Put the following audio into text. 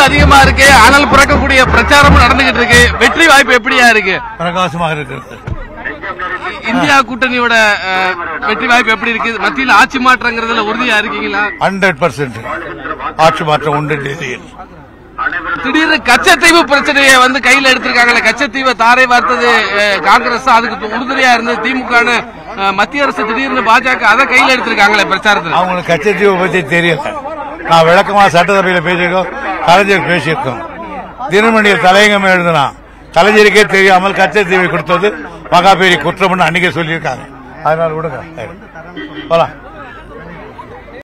அதிகமா இருக்கு அனல் புறக்கக்கூடிய பிரச்சாரமும் நடந்துகிட்டு இருக்கு வெற்றி வாய்ப்பு எப்படியா இருக்கு பிரகாசமாக இருக்கிறது இந்தியா கூட்டணியோட அஹ், வெற்றி வாய்ப்பு எப்படி இருக்கு மத்தியில் ஆட்சி மாற்றங்கிறதுல உறுதியா இருக்கீங்களா ஹண்ட்ரட் பர்சன்ட் ஆட்சி மாற்றம் உண்டு டெல்லியில் திடீர்னு கச்சத்தீவு பிரச்சனையை வந்து கையில எடுத்திருக்காங்களே கச்சத்தீவை தாரை வார்த்தது அஹ், காங்கிரஸ் தான். அதுக்கு உறுதுணையா இருந்தது திமுக மத்திய அரசு திடீர்னு பாஜக அதை கையில எடுத்திருக்காங்களே பிரச்சாரத்துல அவங்களுக்கு கச்சத்தீவை பத்தி தெரியல நான் விளக்கமா சட்டசபையில் பேசியிருக்கோம் கலைஞர் பேசியிருக்கோம் தினமணியில் தலையங்கம் எழுதுனா கலைஞருக்கே தெரியாமல் கச்சத்தீவை கொடுத்தது மகாபெரிய குற்றம்னு அன்னைக்கே சொல்லியிருக்காங்க அதனால விடுங்க போலாம்